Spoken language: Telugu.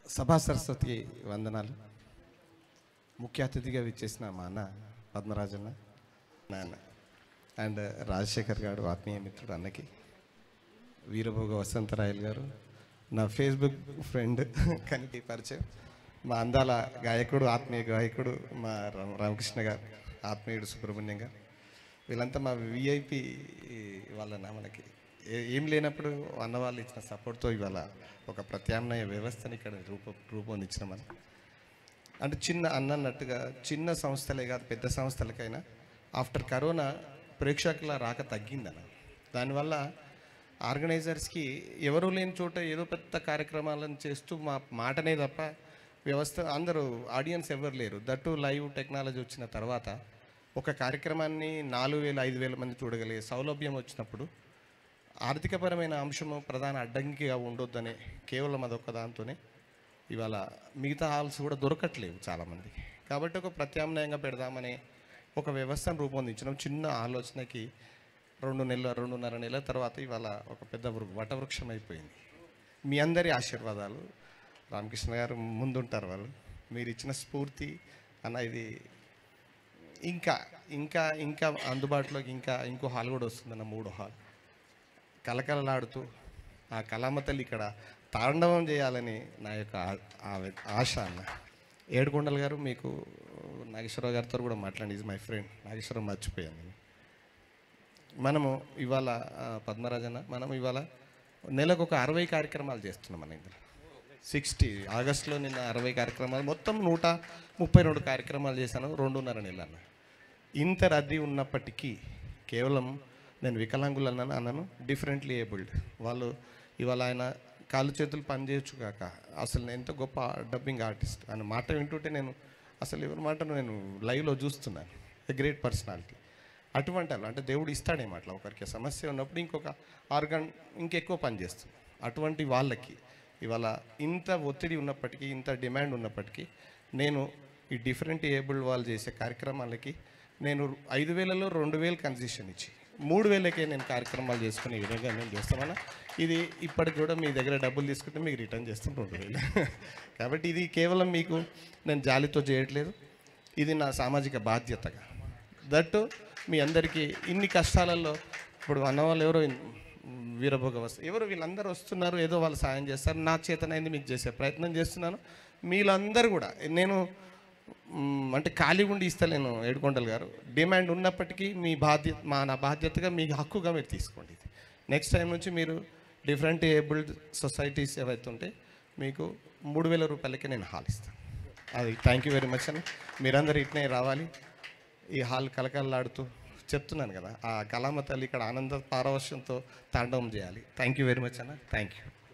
సభా సరస్వతికి వందనాలు ముఖ్య అతిథిగా విచ్చేసిన మా అన్న పద్మరాజన్న నాన్న అండ్ రాజశేఖర్ గారు ఆత్మీయ మిత్రుడు అన్నకి వీరభోగ వసంతరాయలు గారు నా ఫేస్బుక్ ఫ్రెండ్ కనికి పరిచయం మా అందాల గాయకుడు ఆత్మీయ గాయకుడు మా రామ- రామకృష్ణ గారు ఆత్మీయుడు సుబ్రహ్మణ్యం గారు వీళ్ళంతా మా విఐపి వాళ్ళన మనకి ఏ- ఏం లేనప్పుడు అన్న వాళ్ళు ఇచ్చిన సపోర్ట్తో ఇవాళ ఒక ప్రత్యామ్నాయ వ్యవస్థని ఇక్కడ రూప రూపొందించిన మనం అంటే చిన్న అన్నట్టుగా చిన్న సంస్థలే కాదు పెద్ద సంస్థలకైనా ఆఫ్టర్ కరోనా ప్రేక్షకుల రాక తగ్గిందన్న దానివల్ల ఆర్గనైజర్స్కి ఎవరు లేని చోట ఏదో పెద్ద కార్యక్రమాలను చేస్తూ మా మాటనే తప్ప వ్యవస్థ అందరూ ఆడియన్స్ ఎవరు లేరు దట్టు లైవ్ టెక్నాలజీ వచ్చిన తర్వాత ఒక కార్యక్రమాన్ని నాలుగు వేల ఐదు వేల మంది చూడగలిగే సౌలభ్యం వచ్చినప్పుడు ఆర్థికపరమైన అంశము ప్రధాన అడ్డంకిగా ఉండొద్దనే కేవలం అదొక దాంతోనే ఇవాళ మిగతా హాల్స్ కూడా దొరకట్లేవు చాలామంది కాబట్టి ఒక ప్రత్యామ్నాయంగా పెడదామనే ఒక వ్యవస్థను రూపొందించడం చిన్న ఆలోచనకి రెండు నెలల రెండున్నర నెలల తర్వాత ఇవాళ ఒక పెద్ద వృ వటవృక్షం అయిపోయింది మీ అందరి ఆశీర్వాదాలు రామకృష్ణ గారు ముందుంటారు వాళ్ళు మీరు ఇచ్చిన స్ఫూర్తి అన్న ఇది ఇంకా ఇంకా ఇంకా అందుబాటులోకి ఇంకా ఇంకో హాల్ కూడా వస్తుందన్న మూడో హాల్ కలకలలాడుతూ ఆ కళామ తల్లి ఇక్కడ తాండవం చేయాలని నా యొక్క ఆ- ఆ- ఆశ అన్న ఏడుకొండల గారు మీకు నాగేశ్వరరావు గారితో కూడా మాట్లాడి ఈజ్ మై ఫ్రెండ్ నాగేశ్వరరావు మర్చిపోయాను నేను మనము ఇవాళ ఆ, పద్మరాజన్న మనం ఇవాళ నెలకు ఒక అరవై కార్యక్రమాలు చేస్తున్నాం మన ఇందులో సిక్స్టీ ఆగస్టులో నిన్న అరవై కార్యక్రమాలు మొత్తం నూట ముప్పై రెండు కార్యక్రమాలు చేశాను రెండున్నర నెలలు అన్న ఇంత రద్దీ ఉన్నప్పటికీ కేవలం నేను వికలాంగులు అన్నాను అన్నాను డిఫరెంట్లీ ఏబుల్డ్ వాళ్ళు ఇవాళ ఆయన కాళ్ళు చేతులు పనిచేయచ్చు కాక అసలు నేను ఎంత గొప్ప డబ్బింగ్ ఆర్టిస్ట్ ఆయన మాట వింటుంటే నేను అసలు ఎవరి మాటను నేను లైవ్లో చూస్తున్నాను ఎ గ్రేట్ పర్సనాలిటీ అటువంటి వాళ్ళు అంటే దేవుడు ఇస్తాడేమో అట్లా ఒకరికి సమస్య ఉన్నప్పుడు ఇంకొక ఆర్గన్ ఇంకెక్కువ పని చేస్తుంది అటువంటి వాళ్ళకి ఇవాళ ఇంత ఒత్తిడి ఉన్నప్పటికీ ఇంత డిమాండ్ ఉన్నప్పటికీ నేను ఈ డిఫరెంట్ ఏబుల్ వాళ్ళు చేసే కార్యక్రమాలకి నేను ఐదు వేలలో రెండు వేలు కన్సెషన్ ఇచ్చి మూడు వేలకే నేను కార్యక్రమాలు చేసుకునే విధంగా నేను చేస్తామన్నా ఇది ఇప్పటికి కూడా మీ దగ్గర డబ్బులు తీసుకుంటే మీకు రిటర్న్ చేస్తుంటే రెండు వేలు కాబట్టి ఇది కేవలం మీకు నేను జాలితో చేయట్లేదు ఇది నా సామాజిక బాధ్యతగా దట్ మీ అందరికీ ఇన్ని కష్టాలలో ఇప్పుడు అన్నవాళ్ళు ఎవరో వీరభోగ వస్తు ఎవరు వీళ్ళందరూ వస్తున్నారు ఏదో వాళ్ళు సాయం చేస్తారు నా చేతనైంది మీకు చేసే ప్రయత్నం చేస్తున్నాను మీరందరూ కూడా నేను మ్, అంటే ఖాళీ ఉండి ఇస్తలేను ఏడుకొండలు గారు డిమాండ్ ఉన్నప్పటికీ మీ బాధ్యత మా నా బాధ్యతగా మీ హక్కుగా మీరు తీసుకోండి ఇది నెక్స్ట్ టైం నుంచి మీరు డిఫరెంట్ ఏబుల్డ్ సొసైటీస్ ఏవైతే ఉంటే మీకు మూడు వేల రూపాయలకి నేను హాల్ ఇస్తాను అది థ్యాంక్ యూ వెరీ మచ్ అని మీరందరూ ఇట్నే రావాలి ఈ హాల్ కలకలలాడుతూ చెప్తున్నాను కదా ఆ కళామ తల్లి ఇక్కడ ఆనంద పారవశ్యంతో తాండవం చేయాలి థ్యాంక్ యూ వెరీ మచ్ అన్న థ్యాంక్ యూ